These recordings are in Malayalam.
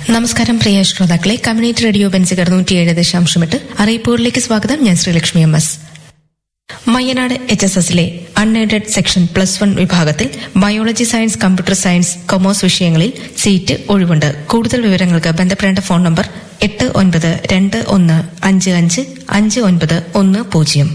നമസ്കാരം പ്രിയ ശ്രോതാക്കളെ കമ്മ്യൂണിറ്റി റേഡിയോ ബെൻസികർ നൂറ്റിയേഴ് ദശാംശം എട്ട് അറിയിപ്പുകളിലേക്ക് സ്വാഗതം ഞാൻ Sreelakshmi M S Mayyanad H S എസിലെ അൺഎയ്ഡഡ് സെക്ഷൻ പ്ലസ് വൺ വിഭാഗത്തിൽ biology science computer science commerce വിഷയങ്ങളിൽ സീറ്റ് ഒഴിവുണ്ട് കൂടുതൽ വിവരങ്ങൾക്ക് ബന്ധപ്പെടേണ്ട ഫോൺ നമ്പർ എട്ട് ഒൻപത് രണ്ട് ഒന്ന് അഞ്ച് അഞ്ച് അഞ്ച് ഒൻപത് ഒന്ന് പൂജ്യം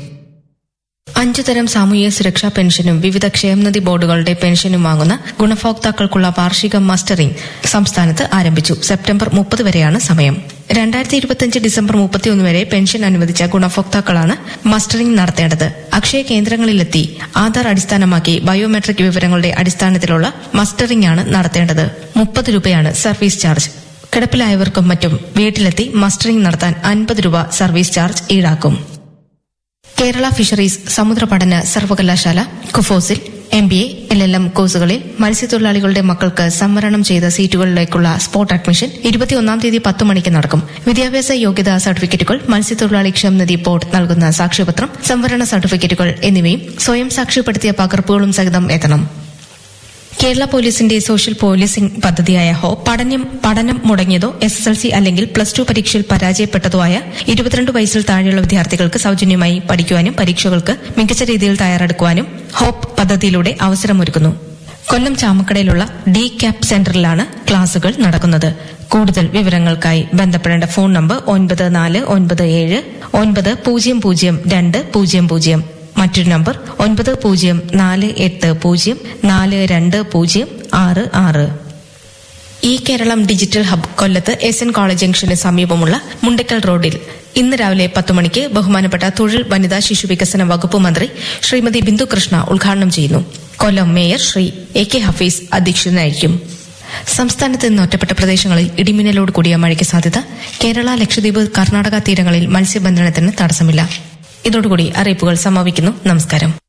അഞ്ചു തരം സാമൂഹ്യ സുരക്ഷാ പെൻഷനും വിവിധ ക്ഷേമനിധി ബോർഡുകളുടെ പെൻഷനും വാങ്ങുന്ന ഗുണഭോക്താക്കൾക്കുള്ള വാർഷിക മസ്റ്ററിംഗ് സംസ്ഥാനത്ത് ആരംഭിച്ചു സെപ്റ്റംബർ മുപ്പത് വരെയാണ് സമയം രണ്ടായിരത്തി ഇരുപത്തിയഞ്ച് ഡിസംബർ മുപ്പത്തിയൊന്ന് വരെ പെൻഷൻ അനുവദിച്ച ഗുണഭോക്താക്കളാണ് മസ്റ്ററിംഗ് നടത്തേണ്ടത് അക്ഷയ കേന്ദ്രങ്ങളിലെത്തി ആധാർ അടിസ്ഥാനമാക്കി ബയോമെട്രിക് വിവരങ്ങളുടെ അടിസ്ഥാനത്തിലുള്ള മസ്റ്ററിംഗ് ആണ് നടത്തേണ്ടത് മുപ്പത് രൂപയാണ് സർവീസ് ചാർജ് കിടപ്പിലായവർക്കും മറ്റും വീട്ടിലെത്തി മസ്റ്ററിംഗ് നടത്താൻ അൻപത് രൂപ സർവീസ് ചാർജ് ഈടാക്കും കേരള ഫിഷറീസ് സമുദ്ര പഠന സർവകലാശാല കുഫോസിൽ M B A L L M കോഴ്സുകളിൽ മത്സ്യത്തൊഴിലാളികളുടെ മക്കൾക്ക് സംവരണം ചെയ്ത സീറ്റുകളിലേക്കുള്ള സ്പോട്ട് അഡ്മിഷൻ ഇരുപത്തിയൊന്നാം തീയതി പത്ത് മണിക്ക് നടക്കും വിദ്യാഭ്യാസ യോഗ്യതാ സർട്ടിഫിക്കറ്റുകൾ മത്സ്യത്തൊഴിലാളി ക്ഷേമനിധി ബോർഡ് നൽകുന്ന സാക്ഷ്യപത്രം സംവരണ സർട്ടിഫിക്കറ്റുകൾ എന്നിവയും സ്വയം സാക്ഷ്യപ്പെടുത്തിയ പകർപ്പുകളും സഹിതം എത്തണം കേരള പോലീസിന്റെ സോഷ്യൽ പോലീസിംഗ് പദ്ധതിയായ ഹോ പഠനം പഠനം മുടങ്ങിയതോ എസ് എസ് എൽ സി അല്ലെങ്കിൽ പ്ലസ് ടു പരീക്ഷയിൽ പരാജയപ്പെട്ടതോ ആയ ഇരുപത്തിരണ്ട് വയസ്സിൽ താഴെയുള്ള വിദ്യാർത്ഥികൾക്ക് സൌജന്യമായി പഠിക്കുവാനും പരീക്ഷകൾക്ക് മികച്ച രീതിയിൽ തയ്യാറെടുക്കുവാനും ഹോപ്പ് പദ്ധതിയിലൂടെ അവസരമൊരുക്കുന്നു കൊല്ലം ചാമക്കടയിലുള്ള ഡി ക്യാപ് സെന്ററിലാണ് ക്ലാസുകൾ നടക്കുന്നത് കൂടുതൽ വിവരങ്ങൾക്കായി ബന്ധപ്പെടേണ്ട ഫോൺ നമ്പർ ഒൻപത് നാല് ഒൻപത് ഏഴ് ഒൻപത് പൂജ്യം പൂജ്യം രണ്ട് പൂജ്യം പൂജ്യം മറ്റൊരു നമ്പർ ഒൻപത് പൂജ്യം നാല് എട്ട് പൂജ്യം നാല് രണ്ട് പൂജ്യം ആറ് ആറ് ഈ കേരളം ഡിജിറ്റൽ ഹബ് കൊല്ലത്ത് എസ് എൻ കോളേജ് ജംഗ്ഷന് സമീപമുള്ള മുണ്ടക്കൽ റോഡിൽ ഇന്ന് രാവിലെ പത്ത് മണിക്ക് ബഹുമാനപ്പെട്ട തൊഴിൽ വനിതാ ശിശു വികസന വകുപ്പ് മന്ത്രി ശ്രീമതി ബിന്ദു കൃഷ്ണ ഉദ്ഘാടനം ചെയ്യുന്നു Kollam mayor Shri A K Hafeez അധ്യക്ഷനായിരിക്കും സംസ്ഥാനത്ത് ഇന്ന് ഒറ്റപ്പെട്ട പ്രദേശങ്ങളിൽ ഇടിമിന്നലോട് കൂടിയ മഴയ്ക്ക് സാധ്യത കേരള ലക്ഷദ്വീപ് കർണാടക തീരങ്ങളിൽ മത്സ്യബന്ധനത്തിന് തടസ്സമില്ല ഇതോടുകൂടി അറിയിപ്പുകൾ സമാപിക്കുന്നു നമസ്കാരം